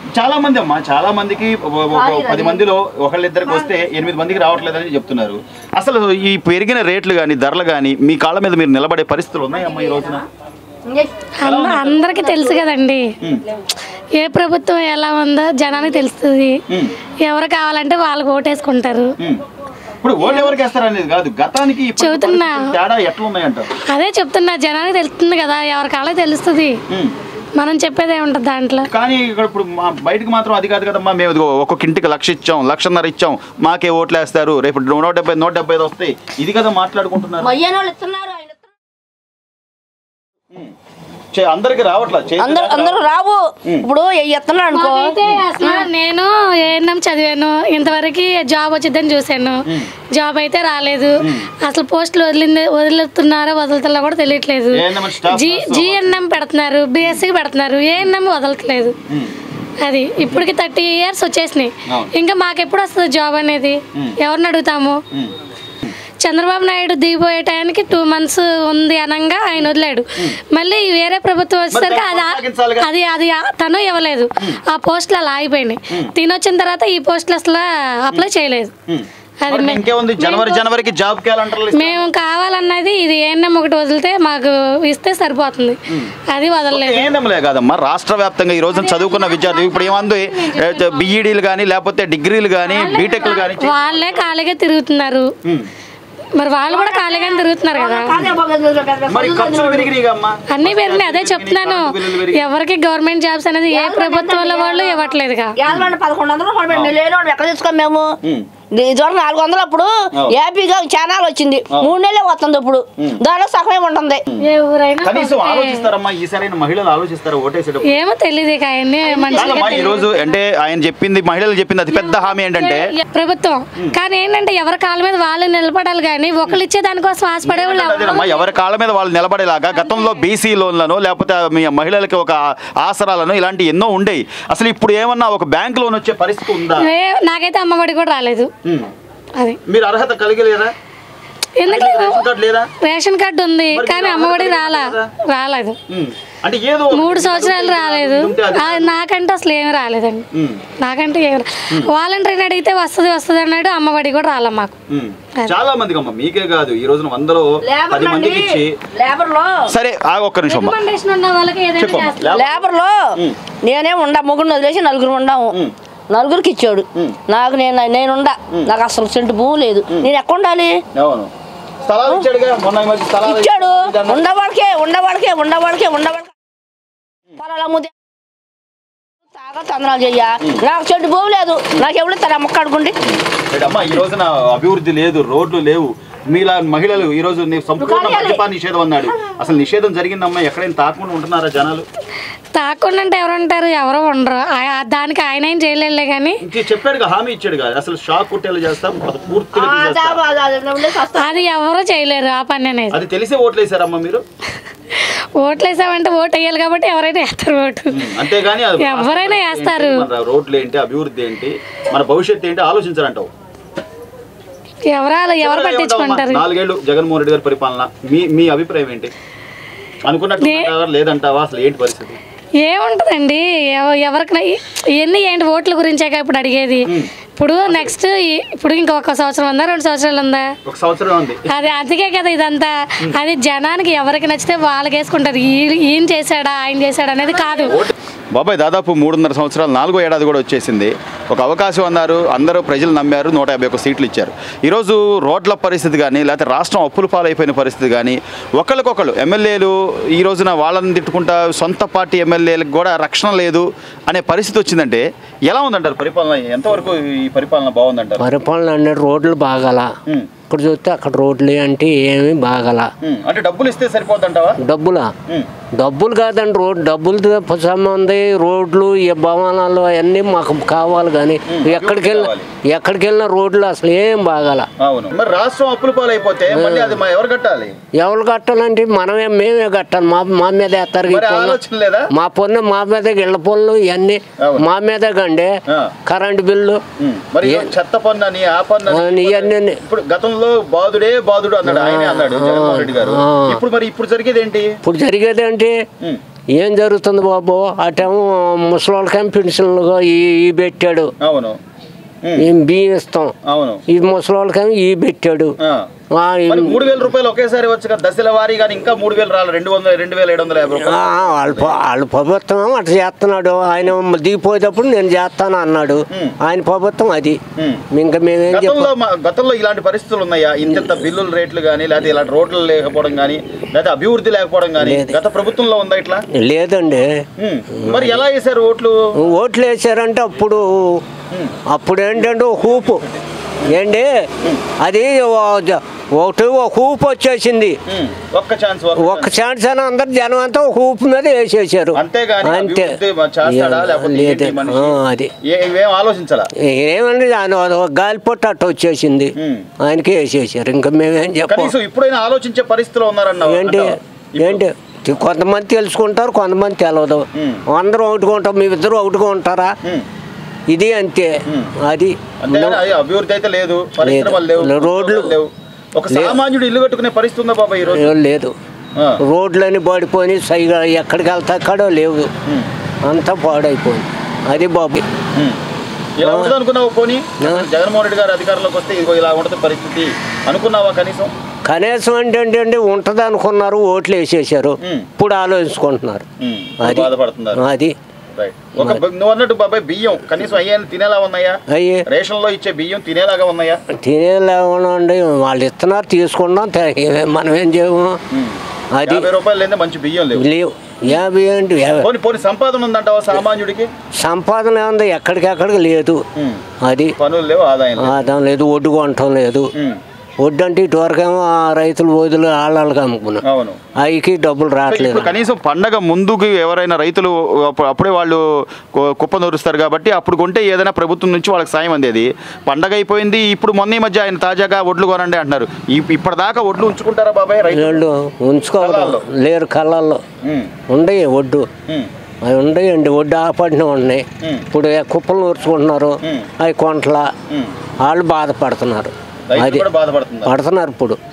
చాలా మంది అమ్మా చాలా మందికి ఒక- ఒక పది మందిలో ఒకళ్ళిద్దరికి వస్తే ఎనిమిది మందికి రావట్లేదని చెప్తున్నారు అసలు ఈ పెరిగిన రేట్లు కానీ ధరలు కానీ మీ కాళ్ళ మీద మీరు నిలబడే పరిస్థితులు ఉన్నాయమ్మా ఈ రోజున అంద అందరికీ తెలుసు కదండి ఉమ్, ఏ ప్రభుత్వం ఎలా ఉందో జనానికి తెలుస్తుంది ఉమ్, ఎవరు కావాలంటే వాళ్ళకి ఓటేసుకుంటారు ఉమ్. ఇప్పుడు ఓట్లు ఎవరికి వేస్తారనేది కాదు గతానికి ఇప్పటికి చెబుతున్నా. పరిస్థితులు తేడా ఎట్లా ఉన్నాయంటారు అదే చెప్తున్నా జనానికి తెలుస్తుంది కదా ఎవరి కాళ్ళకి తెలుస్తుంది ఉమ్. మనం చెప్పేది ఏముంటుంది దాంట్లో కానీ ఇక్కడ ఇప్పుడు మా బయటకు మాత్రం అది కాదు కదమ్మా మేము ఇదిగో ఒక్కొక్క ఇంటికి లక్ష ఇచ్చాం లక్షన్నర ఇచ్చాం మాకే ఓట్లు వేస్తారు రేపు నూట డెబ్బై నూట డెబ్బై ఐదు వస్తాయి ఇది కదా మాట్లాడుకుంటున్నారు మయ్యన వాళ్ళు ఇస్తున్నారు ఆయన ఇస్తున్నారు. చే- అందరికి రావట్లా చేతి అందరు దాకా అందరూ రావు ఇప్పుడు ఇస్తున్నాడు అనుకో మాకైతే అసలు నేను ఏఎన్ఎం చదివాను ఇంతవరకు జాబ్ వచ్చిందని చూశాను జాబ్ అయితే రాలేదు అసలు పోస్టులు వదిలింది వదులుతున్నారో వదులుతున్నా కూడా తెలియట్లేదు ఏఎన్ఎం స్టాఫ్ జి జిఎన్ఎం పెడుతున్నారు బిఎస్సి పెడుతున్నారు ఏఎన్ఎం వదలట్లేదు ఉమ్. అది ఇప్పటికి థర్టీ ఇయర్స్ వచ్చేసినాయి అవును. ఇంకా మాకెప్పుడు వస్తుంది జాబ్ అనేది ఎవరిని అడుగుతాము ఉమ్. చంద్రబాబు నాయుడు దిగిపోయే టైంకి టూ మంత్స్ ఉంది అనగా ఆయన వదిలాడు మళ్ళీ వేరే ప్రభుత్వం వచ్చేసరికి అది ఆ- కొనసాగించాలిగా. అది అది ఆ- తను ఇవ్వలేదు ఆ పోస్టులు అలా ఆగిపోయినాయి తినొచ్చిన తర్వాత ఈ పోస్టులు అసలు అప్లై చేయలేదు ఉమ్. అది మరి మే- ఇంకేముంది జనవరి జనవరికి జాబ్ క్యాలెండర్లు ఇస్తారు. మేము కావాలన్నది ఇది ఏఎన్ఎం ఒకటి వదిలితే మాకు ఇస్తే సరిపోతుంది అది వదలలేదు ఏందమ్మలే కాదమ్మా రాష్ట్ర వ్యాప్తంగా ఈ రోజున చదువుకున్న విద్యార్థి ఇప్పుడు ఏమంది బిఈడీలు కానీ లేకపోతే డిగ్రీలు కానీ బీటెక్లు కానీ వాళ్ళే ఖాళీగా తిరుగుతున్నారు మరి వాళ్ళు కూడా ఖాళీగానే తిరుగుతున్నారు కదా మరి ఖర్చులు పెరిగినాయి అమ్మా అన్ని పెరిగినాయి అదే చెప్తున్నాను ఎవరికి గవర్నమెంట్ జాబ్స్ అనేది ఏ ప్రభుత్వంలో వాళ్ళు ఇవ్వట్లేదుగా యాభై పదకొండు వందలు పడిపోయింది లేని వాళ్ళు ఎక్కడ తీసుకోం మేము ఇదివరకు నాలుగు వందలు అప్పుడు ఏపీగా ఛానల్ వచ్చింది మూడు నెలలే వస్తుంది ఇప్పుడు దానిలో సగమే ఉంటుంది ఏ ఊరైనా కనీసం ఆలోచిస్తారమ్మా ఈసారైన మహిళలు ఆలోచిస్తారా ఓటేసేటప్పుడు ఏమో తెలియదు ఇక అవన్నీ మనుషులకే కాదమ్మా ఈ రోజు అంటే ఆయన చెప్పింది మహిళలు చెప్పింది అతి పెద్ద హామీ ఏంటంటే తెలియదు. ప్రభుత్వం కానీ ఏంటంటే ఎవరి కాళ్ళ మీద వాళ్ళు నిలబడాలి కానీ ఒకళ్ళు ఇచ్చే దానికోసం ఆశపడే వాళ్ళు ఎవరు అదేనమ్మా ఎవరి కాళ్ళ మీద వాళ్ళు నిలబడేలాగా గతంలో బీసీ లోన్లను లేకపోతే మీ మహిళలకి ఒక ఆసరాలను ఇలాంటి ఎన్నో ఉండేవి అసలు ఇప్పుడు ఏమన్నా ఒక బ్యాంక్ లోన్ వచ్చే పరిస్థితి ఉందా ఏ- నాకైతే అమ్మఒడి కూడా రాలేదు ఉమ్. అది మీరు అర్హత కలిగలేరా ఎందుకు లేదు? రేషన్ కార్డు లేదా రేషన్ కార్డు ఉంది మరి కానీ మీరు అమ్మఒడి అర్హత రాలా కలిగి రాలేదు ఉమ్. అంటే ఏదో ఒకటి మూడు ఇది సంవత్సరాలు ఉంటే రాలేదు ఇది ఉంటే అది ఆ, నాకంటే అసలు ఏమి రాలేదండి ఉమ్. నాకంటే ఏమి రా- వాలంటీర్ని అడిగితే వస్తుంది వస్తుంది అన్నాడు అమ్మఒడి కూడా రాలే మాకు ఉమ్. చాలా మందికి అమ్మ మీకే కాదు ఈ రోజున వందలో పది మందికి ఇచ్చి లేబర్ లో సరే ఆ ఒక్క నిమిషం అమ్మ రికమెండేషన్ ఉన్న వాళ్ళకి ఏదైనా చెప్పమ్మా. చేస్తారు లేవ- లేబర్ లో నేనే ఉండా ముగ్గురు వదిలేసి నలుగురు ఉండాము నలుగురికి ఇచ్చాడు నాకు నేను నేనుండా నాకు అసలు సెంటు భూమి లేదు నేను ఎక్కడ ఉండాలి అవును స్థలాలు ఇచ్చాడుగా మొన్న ఈ మధ్య స్థలాలు ఇచ్చాడు ఇచ్చాడు. ఉండవాడికే ఉండవాడికే ఉండవాడికే ఉండవాడికే పొలాలు అమ్ముతే తాగా తందనాలు చెయ్య నాకు చెట్టు భూమి లేదు నాకు ఎవరు ఇస్తారు అమ్మక్క అడుగుండి ఏంటమ్మా ఈ రోజున అభివృద్ధి లేదు రోడ్లు లేవు మీలా మహిళలు ఈ రోజు నీ సంపూర్ణ మద్యపాన నిషేధం అన్నాడు అసలు నిషేధం జరిగిందమ్మా ఎక్కడైనా తాకుండా ఉంటున్నారా జనాలు తాకుండా అంటే ఎవరు ఉంటారు ఎవరు ఉండరు ఆ- ఆ- దానికి ఆయన ఏం చేయలేదులే కానీ ఇంక చెప్పాడుగా హామీ ఇచ్చాడు కదా అసలు షాక్ కుట్టేలా చేస్తాం అది పూర్తిగా తీసేస్తాం. అది ఎవరు చేయలేరు ఆ పని అనేది అది తెలిసే ఓట్లు వేసారమ్మా మీరు ఓట్లు వేసామంటే ఓటు వేయాలి కాబట్టి ఎవరైనా వేస్తారు ఓటు అంతేగాని అది ఎవరైనా ఏంటి, వేస్తారు. మన రోడ్లు ఏంటి అభివృద్ధి ఏంటి మన భవిష్యత్తు ఏంటి ఆలోచించాలంటావు ఎవరు అలా ఎవరు పట్టించుకుంటారు నాలుగేళ్లు జగన్మోహన్ రెడ్డి గారి పరిపాలన మీ మీ అభిప్రాయం ఏంటి అనుకున్నట్టు ఉందంటావా, లేదంటావా అసలు ఏంటి పరిస్థితి ఏముంటుందండి ఎవ- ఎవరికి ఎన్ని ఏంటి ఓట్ల గురించే ఇప్పుడు అడిగేది ఇప్పుడు నెక్స్ట్ ఇప్పుడు ఇంకొక సంవత్సరం ఉందా రెండు సంవత్సరాలు ఉందా ఒక సంవత్సరం ఉంది అది అందుకే కదా ఇదంతా అది జనానికి ఎవరికి నచ్చితే వాళ్ళకి వేసుకుంటారు ఈ- ఈయన చేశాడా ఆయన చేశాడా అనేది కాదు బాబాయ్ దాదాపు మూడున్నర సంవత్సరాలు నాలుగో ఏడాది కూడా వచ్చేసింది ఒక అవకాశం అన్నారు అందరూ ప్రజలు నమ్మారు నూట యాభై ఒక్క సీట్లు ఇచ్చారు ఈరోజు రోడ్ల పరిస్థితి కానీ లేకపోతే రాష్ట్రం అప్పుల పాలైపోయిన పరిస్థితి కానీ ఒకరికొకరు ఎమ్మెల్యేలు ఈ రోజున వాళ్ళని తిట్టుకుంటా సొంత పార్టీ ఎమ్మెల్యేలకు కూడా రక్షణ లేదు అనే పరిస్థితి వచ్చిందంటే ఎలా ఉందంటారు పరిపాలన ఎంతవరకు ఈ పరిపాలన బాగుందంటారు పరిపాలన అంటే రోడ్లు బాగాల ఉమ్, ఇక్కడ చూస్తే అక్కడ రోడ్లు అంటే ఏమి బాగాల ఉమ్, అంటే డబ్బులు ఇస్తే సరిపోద్దంటావా డబ్బులా ఉమ్, డబ్బులు కాదండి రోడ్ డబ్బులతో సంబంధి రోడ్లు ఈ భవనాలు అవన్నీ మాకు కావాలి కానీ ఎక్కడికి వెళ్ళినా ఎక్కడికి వెళ్ళినా రోడ్లు అసలు ఏం బాగాల అవును మరి రాష్ట్రం అప్పుల పాలైపోతే మళ్ళీ అది మా ఎవరు కట్టాలి ఎవరు కట్టాలంటే మనమే మేమే కట్టాలి మా మా మీద వేస్తారు ఈ మరి పన్ను. ఆలోచన లేదా మా పన్ను మా మీద ఇళ్ళ పనులు ఇవన్నీ అవును. మా మీద కండి ఆ. కరెంటు బిల్లు ఉమ్, మరి ఏ- చెత్త పన్ను అని ఆ పన్ను అని, ఆ, ఇవన్నీ ఇప్పుడు గతంలో బాధుడే బాధుడు అన్నాడు ఆయనే అన్నాడు జగన్మోహన్ రెడ్డి గారు ఆ. ఇప్పుడు మరి ఇప్పుడు జరిగేది ఏంటి ఇప్పుడు జరిగేది అంటే ఉమ్, ఏం జరుగుతుంది బాబు అటేమో ముసలోళ్ళకేం పెన్షన్లు ఈ ఈ పెట్టాడు అవును ఉమ్, ఏం బియ్యం ఇస్తాం అవును ఈ ముసలోళ్ళకేమో ఈ పెట్టాడు ఆ. ఆ, ఈ- మరి మూడు వేల రూపాయలు ఒకేసారి వచ్చి కదా దశల వారీ కానీ ఇంకా మూడు వేలు రాలి రెండు వందల రెండు వేల ఏడు వందల యాభై రూపాయలు ఆ, వాళ్ళ ప- వాళ్ళ ప్రభుత్వం ఏమో అట్లా చేస్తున్నాడు ఆయన దిగిపోయేటప్పుడు నేను చేస్తాను అన్నాడు ఉమ్. ఆయన ప్రభుత్వం అది ఉమ్. ఇంకా మేమేం గతంలో చెప్పాం మా- గతంలో ఇలాంటి పరిస్థితులు ఉన్నాయా ఇంత బిల్లుల రేట్లు కానీ లేకపోతే ఇలాంటి రోడ్లు లేకపోవడం కానీ లేకపోతే అభివృద్ధి లేకపోవడం కానీ లేదు. గత ప్రభుత్వంలో ఉందా ఇట్లా లేదండి ఉమ్. మరి ఎలా వేశారు ఓట్లు ఓట్లు వేసారంటే అప్పుడు అప్పుడు ఏంటంటే ఒక హూపు ఏంటి అది ఓ- జ- ఒకటి ఒక హూపు వచ్చేసింది ఉమ్. ఒక్క ఛాన్స్ ఒక్క ఛాన్స్ అని అందరు జనం అంతా ఒక హూపు మీద వేసేసారు అంతేగాని అంతే అభివృద్ధి మ- చేస్తాడా లేకపోతే లేదు ఏంటి మనిషి? ఆ, అది ఏ- ఇవేం ఆలోచించాలా ఏమండి ఆయన ఒక గాలి పొట్ట అట్ట వచ్చేసింది ఉమ్. ఆయనకి వేసేసారు ఇంకా మేమేం చెప్పం కనీసం ఇప్పుడైనా ఆలోచించే పరిస్థితిలో ఉన్నారన్న ఏంటి ఏంటి కొంతమంది తెలుసుకుంటారు కొంతమంది తెలవదు ఉమ్. అందరూ ఒకటిగా మీ ఇద్దరు ఒకటిగా ఉంటారా ఇది అంతే అది అంతేగాని అది అభివృద్ధి అయితే లేదు పరిశ్రమలు లేవు లేదు. రోడ్లు ఉద్యోగాలు లేవు ఒక సామాన్యుడు ఇల్లు కట్టుకునే పరిస్థితి ఉందా బాబా ఈ రోజు ఏం లేదు ఆ. రోడ్లని పడిపోయి సైగా ఎక్కడికి వెళ్తా అక్కడో లేవు ఉమ్. అంతా పాడైపోయింది అది బాబు ఉమ్. ఇలా ఉంటుంది అనుకున్నావు పోనీ జగన్మోహన్ రెడ్డి గారు అధికారంలోకి వస్తే ఇదిగో ఇలా ఉంటుంది పరిస్థితి అనుకున్నావా కనీసం కనీసం ఏంటంటే ఉంటుంది అనుకున్నారు ఓట్లు వేసేసారు ఉమ్. ఇప్పుడు ఆలోచించుకుంటున్నారు ఉమ్. అది బాధపడుతున్నారు అది రైట్ ఒక బ- నువ్వు అన్నట్టు బాబాయ్ బియ్యం కనీసం అయ్యాన్ని తినేలా ఉన్నాయా అయ్యి రేషన్ లో ఇచ్చే బియ్యం తినేలాగా ఉన్నాయా తినేలాగండి వాళ్ళు ఇస్తున్నారు తీసుకున్నాం తే- మనం ఏం చేయము అది యాభై రూపాయలు లేదా మంచి బియ్యం లేవు లేవు యాభై ఏంటి యాభై పోనీ పోనీ సంపాదన ఉందంటావా సామాన్యుడికి సంపాదన ఏముంది ఎక్కడికెక్కడికి లేదు ఉమ్. అది పనులు లేవు ఆదాయం లేదు ఆదాయం లేదు ఒడ్డు కొనటం లేదు ఉమ్. ఒడ్డు అంటే ఇటువరకేమో ఆ రైతులు వదిలి వాళ్ళకి అమ్ముకున్నాం అవును అవికి డబ్బులు రావట్లేదు ఇప్పుడు కనీసం పండగ ముందుకి ఎవరైనా రైతులు అప్పు- అప్పుడే వాళ్ళు కు- కుప్ప నూరుస్తారు కాబట్టి అప్పుడు కొంటే ఏదైనా ప్రభుత్వం నుంచి వాళ్ళకి సాయం అందేది పండగ అయిపోయింది ఇప్పుడు మొన్న ఈ మధ్య ఆయన తాజాగా ఒడ్లు కొనండి అంటున్నారు ఈ- ఇప్పటిదాకా ఒడ్లు ఉంచుకుంటారా బాబాయ్ రైతు వీళ్ళు ఉంచుకోవాలి కళ్ళాల్లో. లేరు కళ్ళల్లో ఉమ్. ఉండయి ఒడ్డు ఉమ్. అవి ఉండయండి ఒడ్డు ఆపడిన ఉన్నాయి ఉమ్. ఇప్పుడు ఏ కుప్పలు నూర్చుకుంటున్నారు ఉమ్. అవి కొంటల ఉమ్. వాళ్ళు బాధపడుతున్నారు రైతులు అది కూడా బాధపడుతున్నారు పడుతున్నారు ఇప్పుడు